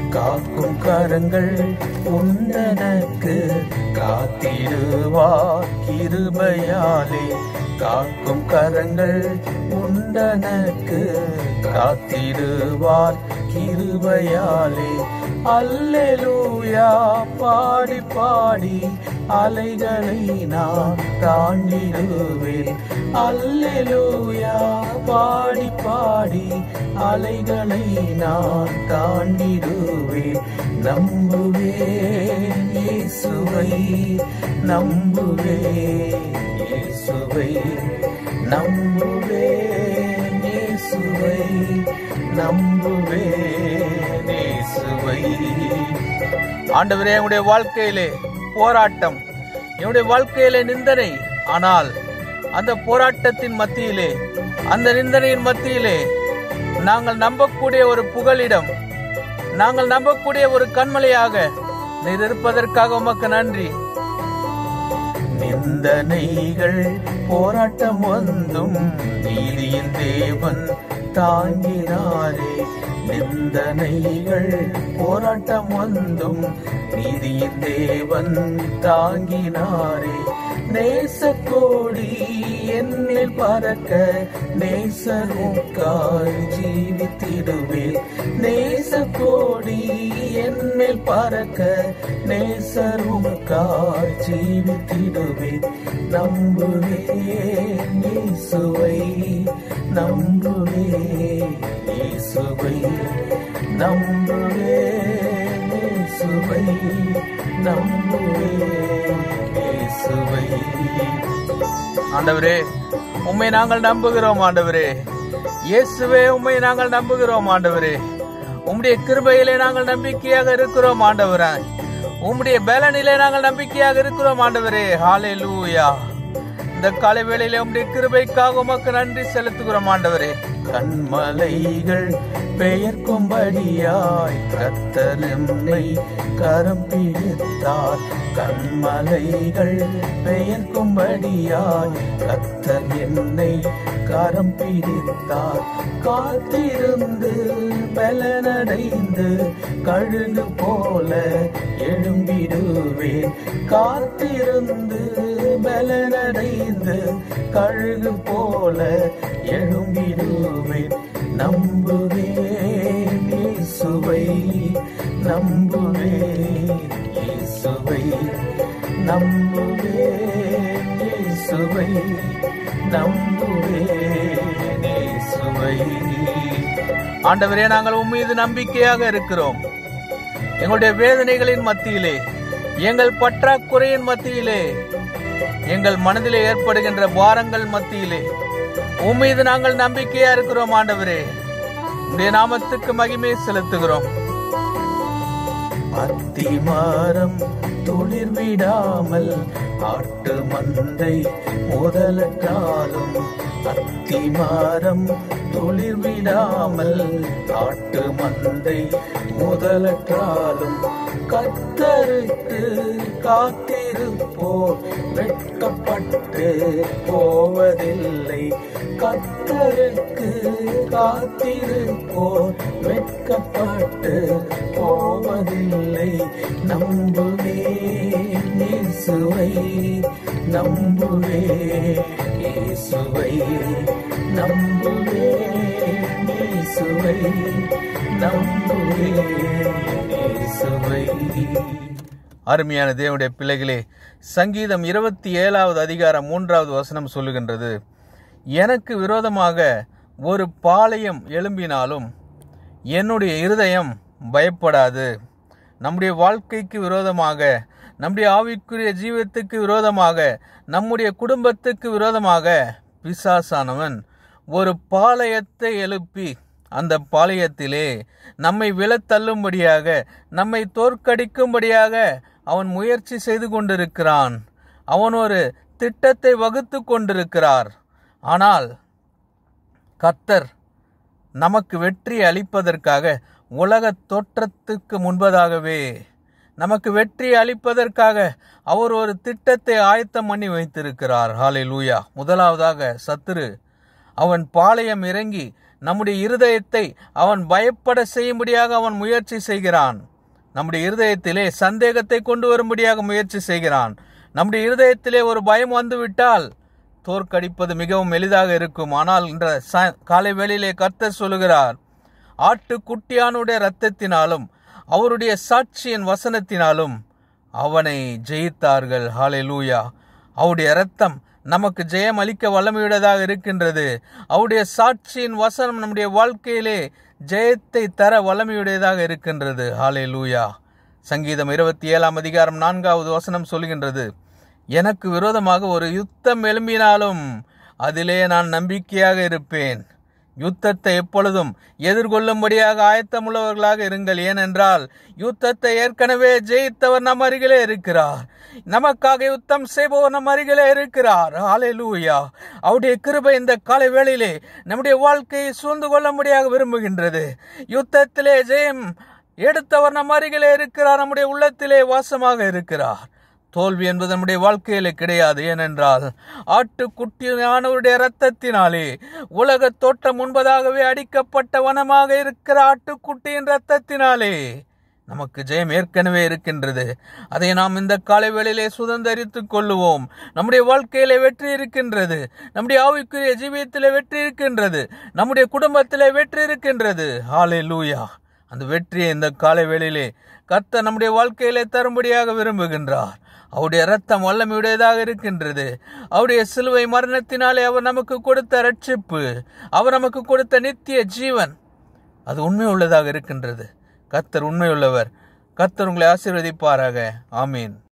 காக்கும் கரங்கள் உண்டனக்கு காத்திடுவார் கிருபையாலே காக்கும் கரங்கள் உண்டனக்கு காத்திடுவார் கிருபையாலே அல்லேலூயா பாடி பாடி அலைகளை நான் தாண்டிடுவேன் அல்லேலூயா பாடி பாடி அலைகளை நான் தாண்டிடுவேன் நம்புவேன் இயேசுவை நம்புவேன் இயேசுவை நம்புவேன் இயேசுவை நம்புவேன் இயேசுவை ஆண்டவரே என்னுடைய வாழ்க்கையிலே போராட்டம் என்னுடைய வாழ்க்கையிலே நிந்தனை ஆனால் அந்த போராட்டத்தின் மத்தியிலே அந்த நிந்தனையின் மத்தியிலே நாங்கள் நம்பக்கூடிய ஒரு புகலிடம் நாங்கள் நம்பக்கூடிய ஒரு கண்மலையாக நீர் இருப்பதற்காக உமக்கு நன்றி நிந்தனைகள் போராட்டம் வந்தும் நீதியின் தேவன் தாங்கினாரே நிந்தனைகள் போராட்டம் வந்தும் நீதியின் தேவன் தாங்கினாரே நேசக்கோடி என்னில் பறக்க நேசருக்காய் ஜீவித்திடுவேன் நேசக்கோடி என்னில் பறக்க நேசருக்காய் ஜீவித்திடுவேன் நம்புவேன் இயேசுவை நம்புவேன் இயேசுவை நம்புவேன் இயேசுவை நம்புவேன் இயேசுவை ஆண்டவரே உம்மை நாங்கள் நம்புகிறோம் ஆண்டவரே இயேசுவே உம்மை நாங்கள் நம்புகிறோம் ஆண்டவரே உம்முடைய கிருபையிலே நாங்கள் நம்பிக்கையாக இருக்கிறோம் ஆண்டவரே உம்முடைய பலனிலே நாங்கள் நம்பிக்கையாக இருக்கிறோம் ஆண்டவரே ஹாலே லூயா இந்த காலை வேளையிலே உம்முடைய கிருபைக்காக உமக்கு நன்றி செலுத்துகிறோம் ஆண்டவரே கண்மலைகள் பெயர்க்கும்படியாய் கத்தர் எம்மை கரம் பிடித்தார் கண்மலைகள் பெயர்க்கும்படியாய் கத்தர் என்னை கரம் பிடித்தார் காத்திருந்து பலனடைந்து கழுகு போல எழும்பிடுவேன் காத்திருந்து பலனடைந்து கழுகு போல எழும்பிடுவேன் நம்புவேன் இயேசுவை நம்புவேன் இயேசுவை நம்புவேன் இயேசுவை நம்புவேன் இயேசுவை ஆண்டவரே நாங்கள் உம்மீது நம்பிக்கையாக இருக்கிறோம் எங்களுடைய வேதனைகளின் மத்தியிலே எங்கள் பற்றாக்குறையின் மத்தியிலே எங்கள் மனதிலே ஏற்படுகின்ற பாரங்கள் மத்தியிலே உம்மீது நாங்கள் நம்பிக்கையா இருக்கிறோம் ஆண்டவரே உடைய நாமத்துக்கு மகிமை செலுத்துகிறோம் அத்திமரம் துளிர் விடாமல் ஆட்டு மந்தை முதலற்றாலும் அத்திமரம் துளிர் விடாமல் ஆட்டு மந்தை முதலற்றாலும் கத்தருக்கு காத்திருப்போர் வெட்கப்பட்டு போவதில்லை கத்தருக்கு காத்திருப்போர் வெட்கப்பட்டு போவதில்லை நம்புவேன் இயேசுவை நம்புவேன் இயேசுவை நம்புவேன் இயேசுவை நம்புவேன் இயேசுவை அருமையான தேவனுடைய பிள்ளைகளே சங்கீதம் இருபத்தி ஏழாவது அதிகாரம் மூன்றாவது வசனம் சொல்லுகின்றது எனக்கு விரோதமாக ஒரு பாளையம் எழும்பினாலும் என்னுடைய இருதயம் பயப்படாது நம்முடைய வாழ்க்கைக்கு விரோதமாக நம்முடைய ஆவிக்குரிய ஜீவத்துக்கு விரோதமாக நம்முடைய குடும்பத்துக்கு விரோதமாக பிசாசானவன் ஒரு பாளையத்தை எழுப்பி அந்த பாளையத்திலே நம்மை விழத்தள்ளும்படியாக நம்மை தோற்கடிக்கும்படியாக அவன் முயற்சி செய்து கொண்டிருக்கிறான் அவன் ஒரு திட்டத்தை வகுத்து கொண்டிருக்கிறார் ஆனால் கர்த்தர் நமக்கு வெற்றி அளிப்பதற்காக உலக தோற்றத்துக்கு முன்பதாகவே நமக்கு வெற்றி அளிப்பதற்காக அவர் ஒரு திட்டத்தை ஆயத்தம் பண்ணி வைத்திருக்கிறார் ஹாலே லூயா முதலாவதாக சத்துரு அவன் பாளையம் இறங்கி நம்முடைய இருதயத்தை அவன் பயப்பட செய்யும்படியாக அவன் முயற்சி செய்கிறான் நம்முடைய இருதயத்திலே சந்தேகத்தை கொண்டு வரும்படியாக முயற்சி செய்கிறான் நம்முடைய இருதயத்திலே ஒரு பயம் வந்துவிட்டால் தோற்கடிப்பது மிகவும் எளிதாக இருக்கும் ஆனால் இன்ற ச- காலை வேளையிலே கர்த்தர் சொல்லுகிறார் ஆட்டுக்குட்டியானுடைய இரத்தத்தினாலும் அவருடைய சாட்சியின் வசனத்தினாலும் அவனை ஜெயித்தார்கள் ஹalleluya அவருடைய இரத்தம் நமக்கு ஜெயம் அளிக்க வல்லமையுடையதாக இருக்கின்றது அவருடைய சாட்சியின் வசனம் நம்முடைய வாழ்க்கையிலே ஜெயத்தை தர வல்லமையுடையதாக இருக்கின்றது ஹalleluya சங்கீதம் இருபத்தி ஏழாம் அதிகாரம் நான்காவது வசனம் சொல்கின்றது எனக்கு விரோதமாக ஒரு யுத்தம் எழும்பினாலும் அதிலே நான் நம்பிக்கையாக இருப்பேன் யுத்தத்தை எப்பொழுதும் எதிர்கொள்ளும்படியாக ஆயத்தமுள்ளவர்களாக இருங்கள் ஏனென்றால் யுத்தத்தை ஏற்கனவே ஜெயித்தவர் நம் அருகிலே இருக்கிறார் நமக்காக யுத்தம் செய்பவர் நம் அருகிலே இருக்கிறார் ஹalleluya அவருடைய கிருபை இந்த காலை வேளையிலே நம்முடைய வாழ்க்கையை சூழ்ந்து கொள்ளும்படியாக விரும்புகின்றது யுத்தத்திலே ஜெயம் எடுத்தவர் நம் அருகிலே இருக்கிறார் நம்முடைய உள்ளத்திலே வாசமாக இருக்கிறார் தோல்வி என்பது நம்முடைய வாழ்க்கையிலே கிடையாது ஏனென்றால் ஆட்டுக்குட்டியானவருடைய இரத்தத்தினாலே உலக தோற்றம் முன்பதாகவே அடிக்கப்பட்ட வனமாக இருக்கிற ஆட்டுக்குட்டியின் இரத்தத்தினாலே நமக்கு ஜெயம் ஏற்கனவே இருக்கின்றது அதை நாம் இந்த காலை வேளையிலே சுதந்தரித்துக் கொள்ளுவோம் நம்முடைய வாழ்க்கையிலே வெற்றி இருக்கின்றது நம்முடைய ஆவிக்குரிய ஜீவியத்திலே வெற்றி இருக்கின்றது நம்முடைய குடும்பத்திலே வெற்றி இருக்கின்றது ஹாலே லூயா அந்த வெற்றியை இந்த காலை வேளையிலே கர்த்தர் நம்முடைய வாழ்க்கையிலே தரும்படியாக விரும்புகின்றார் அவருடைய ரத்தம் வல்லமையுடையதாக இருக்கின்றது அவருடைய சிலுவை மரணத்தினாலே அவர் நமக்கு கொடுத்த ரட்சிப்பு அவர் நமக்கு கொடுத்த நித்திய ஜீவன் அது உண்மை உள்ளதாக இருக்கின்றது கர்த்தர் உண்மையுள்ளவர் கர்த்தர் உங்களை ஆசீர்வதிப்பாராக ஆமீன்